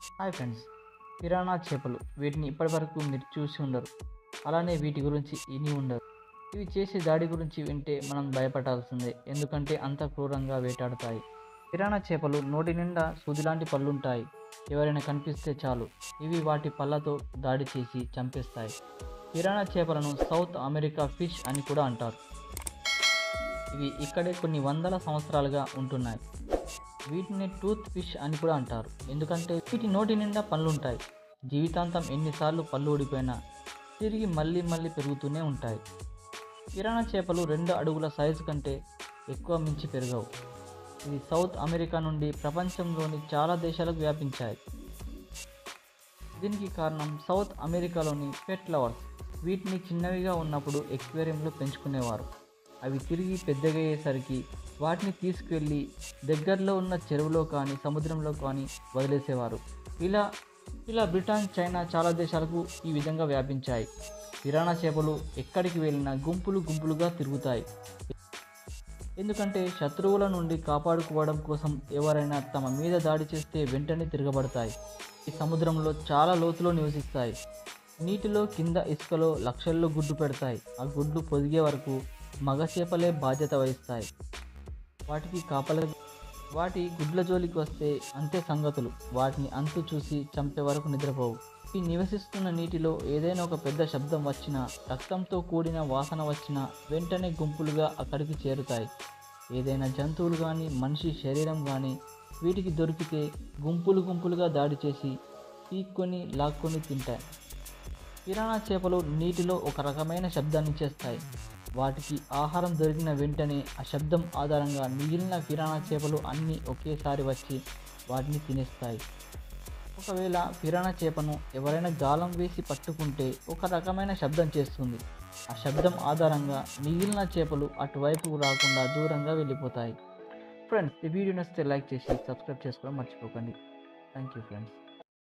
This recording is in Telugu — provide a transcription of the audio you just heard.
హాయ్ ఫ్రెండ్స్ పిరానా చేపలు వీటిని ఇప్పటివరకు మీరు చూసి ఉండరు అలానే వీటి గురించి ఇని ఉండరు ఇవి చేసే దాడి గురించి వింటే మనం భయపడాల్సిందే ఎందుకంటే అంత క్రూరంగా వేటాడతాయి పిరానా చేపలు నోటి నిండా సూదిలాంటి పళ్ళుంటాయి ఎవరైనా కనిపిస్తే చాలు ఇవి వాటి పళ్ళతో దాడి చేసి చంపేస్తాయి పిరానా చేపలను సౌత్ అమెరికా ఫిష్ అని కూడా అంటారు ఇవి ఇక్కడే కొన్ని వందల సంవత్సరాలుగా ఉంటున్నాయి వీటిని టూత్ ఫిష్ అని కూడా అంటారు ఎందుకంటే వీటి నోటి నిండా పళ్ళుంటాయి జీవితాంతం ఎన్నిసార్లు పళ్ళు ఊడిపోయినా తిరిగి మళ్ళీ మళ్ళీ పెరుగుతూనే ఉంటాయి కిరాణా చేపలు రెండు అడుగుల సైజు కంటే ఎక్కువ మించి పెరగవు ఇది సౌత్ అమెరికా నుండి ప్రపంచంలోని చాలా దేశాలకు వ్యాపించాయి దీనికి కారణం సౌత్ అమెరికాలోని పెట్ లవర్స్ వీటిని చిన్నవిగా ఉన్నప్పుడు ఎక్వేరియంలో పెంచుకునేవారు అవి తిరిగి పెద్దగయ్యేసరికి వాటిని తీసుకువెళ్ళి దగ్గరలో ఉన్న చెరువులో కానీ సముద్రంలో కానీ వదిలేసేవారు ఇలా ఇలా బ్రిటన్ చైనా చాలా దేశాలకు ఈ విధంగా వ్యాపించాయి కిరాణా చేపలు ఎక్కడికి వెళ్ళినా గుంపులు గుంపులుగా తిరుగుతాయి ఎందుకంటే శత్రువుల నుండి కాపాడుకోవడం కోసం ఎవరైనా తమ మీద దాడి చేస్తే వెంటనే తిరగబడతాయి ఈ సముద్రంలో చాలా లోతులో నివసిస్తాయి నీటిలో కింద ఇసుకలో లక్షల్లో గుడ్డు పెడతాయి ఆ గుడ్లు పొదిగే వరకు మగ చేపలే బాధ్యత వహిస్తాయి వాటికి కాపల వాటి గుడ్ల జోలికి వస్తే అంతే సంగతులు వాటిని అంతు చూసి చంపే వరకు నిద్రపోవు ఈ నివసిస్తున్న నీటిలో ఏదైనా ఒక పెద్ద శబ్దం వచ్చినా రక్తంతో కూడిన వాసన వచ్చినా వెంటనే గుంపులుగా అక్కడికి చేరుతాయి ఏదైనా జంతువులు కానీ మనిషి శరీరం కానీ వీటికి దొరికితే గుంపులు గుంపులుగా దాడి చేసి పీక్కొని లాక్కొని తింటాయి పిరాణా చేపలు నీటిలో ఒక రకమైన శబ్దాన్ని చేస్తాయి వాటికి ఆహారం దొరికిన వెంటనే ఆ శబ్దం ఆధారంగా మిగిలిన పిరాణా చేపలు అన్నీ ఒకేసారి వచ్చి వాటిని తినేస్తాయి ఒకవేళ పిరాణా చేపను ఎవరైనా గాలం వేసి పట్టుకుంటే ఒక రకమైన శబ్దం చేస్తుంది ఆ శబ్దం ఆధారంగా మిగిలిన చేపలు అటువైపు రాకుండా దూరంగా వెళ్ళిపోతాయి ఫ్రెండ్స్ ఈ వీడియో నచ్చితే లైక్ చేసి సబ్స్క్రైబ్ చేసుకోవడం మర్చిపోకండి థ్యాంక్ యూ ఫ్రెండ్స్